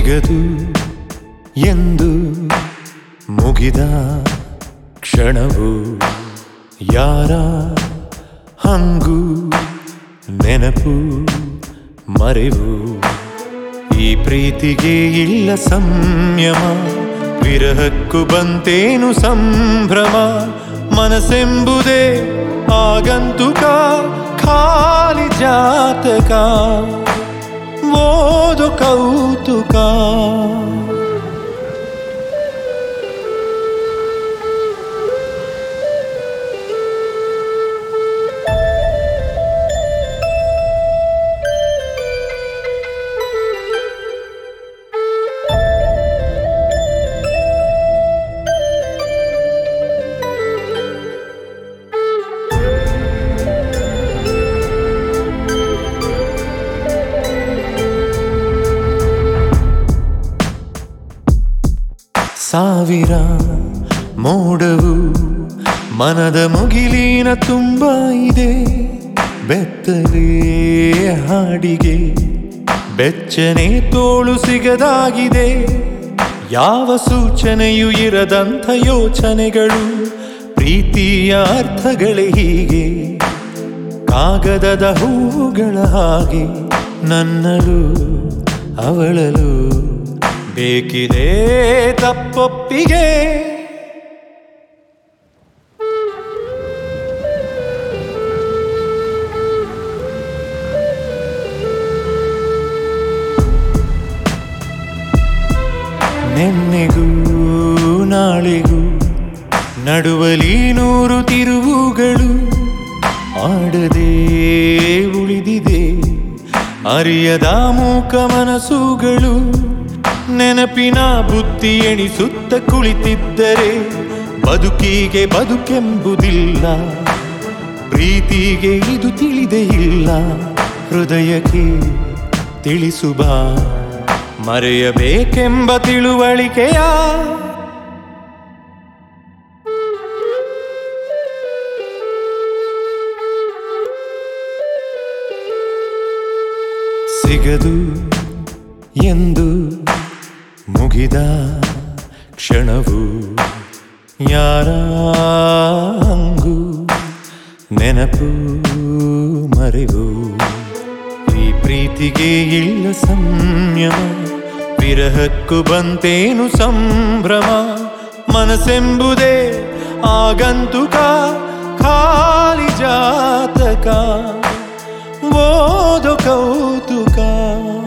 ಸಿಗದು ಎಂದು ಮುಗಿದ ಕ್ಷಣವು ಯಾರ ಹಂಗು ನೆನಪು ಮರೆವು ಈ ಪ್ರೀತಿಗೆ ಇಲ್ಲ ಸಂಯಮ ವಿರಹಕ್ಕೂ ಬಂತೇನು ಸಂಭ್ರಮ ಮನಸ್ಸೆಂಬುದೇ ಆಗಂತುಕ ಖಾಲಿ ಜಾತಕ ಓದು ಕೌತುಕ ಸಾವಿರ ಮೋಡವು ಮನದ ಮುಗಿಲಿನ ತುಂಬ ಇದೆ ಬೆತ್ತಲೇ ಹಾಡಿಗೆ ಬೆಚ್ಚನೆ ತೋಳು ಸಿಗದಾಗಿದೆ ಯಾವ ಸೂಚನೆಯೂ ಇರದಂಥ ಯೋಚನೆಗಳು ಪ್ರೀತಿಯ ಅರ್ಥಗಳೇ ಹೀಗೆ ಕಾಗದದ ಹೂಗಳ ಹಾಗೆ ನನ್ನಲು ಅವಳಲು ಬೇಕಿದೆ ತಪ್ಪೊಪ್ಪಿಗೆ ನೆನ್ನೆಗೂ ನಾಳೆಗೂ ನಡುವಲಿ ನೂರು ತಿರುವುಗಳು ಆಡದೆ ಉಳಿದಿದೆ ಅರಿಯದ ಮೂಕ ಮನಸ್ಸುಗಳು ನೆನಪಿನ ಬುದ್ಧಿ ಎಣಿಸುತ್ತ ಕುಳಿತಿದ್ದರೆ ಬದುಕಿಗೆ ಬದುಕೆಂಬುದಿಲ್ಲ ಪ್ರೀತಿಗೆ ಇದು ತಿಳಿದೇ ಇಲ್ಲ ಹೃದಯಕ್ಕೆ ತಿಳಿಸುಬ ಮರೆಯಬೇಕೆಂಬ ತಿಳುವಳಿಕೆಯ ಸಿಗದು ಎಂದು ಮುಗಿದ ಕ್ಷಣವು ಯಾರ ಹಂಗು ನೆನಪು ಮರೆವು ಈ ಪ್ರೀತಿಗೆ ಇಲ್ಲ ಸಂಯಮ ವಿರಹಕ್ಕೂ ಬಂತೇನು ಸಂಭ್ರಮ ಮನಸ್ಸೆಂಬುದೇ ಆಗಂತುಕ ಖಾಲಿ ಜಾತಕ ಓದು ಕೌತುಕ